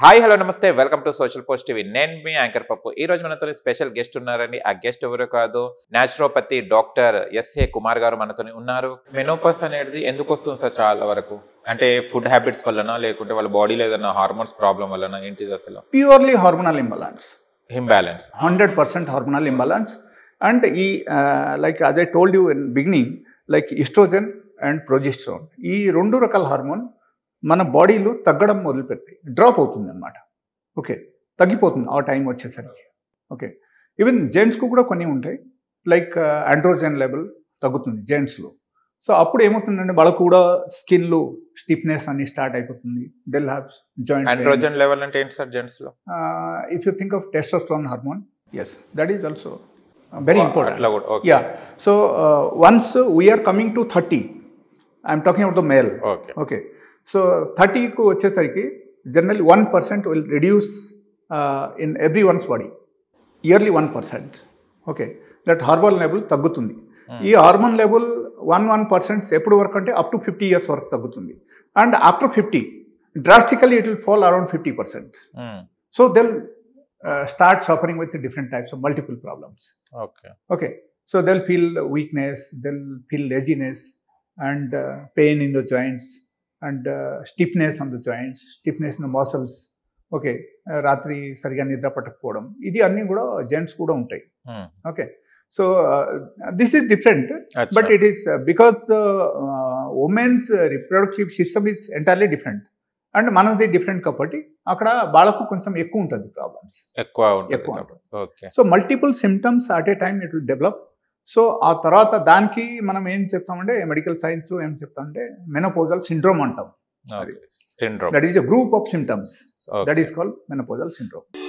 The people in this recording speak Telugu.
హాయ్ హలో నమస్తే welcome to social post TV నేను మీ యాంకర్ పప్పు ఈ రోజు మనతో స్పెషల్ గెస్ట్ ఉన్నారండి ఆ గెస్ట్ ఎవరు కాదు న్యాచురోపతి డాక్టర్ ఎస్ఏ కుమార్ గారు మనతో ఉన్నారు మెనోపస్ అనేది ఎందుకు వస్తుంది సార్ చాలా వరకు అంటే ఫుడ్ హ్యాబిట్స్ వలన లేకుంటే వాళ్ళ బాడీలో ఏదైనా హార్మోన్స్ ప్రాబ్లం వలన ఏంటిది అసలు purely hormonal imbalance imbalance hundred percent hormonal imbalance and ఈ like as I told you in beginning like estrogen and progesterone ఈ రెండు రకాల హార్మోన్ మన బాడీలో తగ్గడం మొదలు పెడతాయి డ్రాప్ అవుతుంది అనమాట ఓకే తగ్గిపోతుంది ఆ టైం వచ్చేసరికి ఓకే ఈవెన్ జెంట్స్కు కూడా కొన్ని ఉంటాయి లైక్ ఆండ్రోజన్ లెవెల్ తగ్గుతుంది జెంట్స్లో సో అప్పుడు ఏమవుతుందంటే వాళ్ళకు కూడా స్కిన్లో స్టిఫ్నెస్ అని స్టార్ట్ అయిపోతుంది they'll have joint androgen level అంటే ఏంటి సార్ జెంట్స్ లో uh, if you think of testosterone hormone, yes, that is also uh, very important. అట్లా కూడా okay Yeah. So uh, once uh, we are coming to 30, I'm talking about the male. Okay Okay. So 30 కు వచ్చేసరికి generally 1% will reduce uh, in everyone's body. Yearly 1%. Okay. That hormone level తగ్గుతుంది ఈ hormone level one one percent ఎప్పుడు వరకు అంటే అప్ టు ఫిఫ్టీ ఇయర్స్ వరకు తగ్గుతుంది and after fifty drastically it will fall around fifty percent So they'll uh, start suffering with the different types of multiple problems. Okay Okay. So they'll feel weakness, they'll feel laziness and uh, pain in the joints and uh, stiffness on the joints, stiffness in the muscles. Okay రాత్రి సరిగా నిద్ర పట్టకపోవడం ఇది అన్నీ కూడా జెంట్స్ కూడా ఉంటాయి okay so this is different but it is because womens reproductive system is entirely different and మనది డిఫరెంట్ కాబట్టి అక్కడ వాళ్ళకు కొంచెం ఎక్కువ ఉంటుంది ప్రాబ్లమ్స్ ఎక్కువ ఉంటుంది ఎక్కువ కాబట్టి. Okay so multiple symptoms at a time it will develop so ఆ తర్వాత దానికి మనం ఏం చెప్తామంటే మెడికల్ సైన్స్లో ఏం చెప్తామంటే మెనోపోజల్ సిండ్రోమ్ అంటాం syndrome that is a group of symptoms that is called menopausal syndrome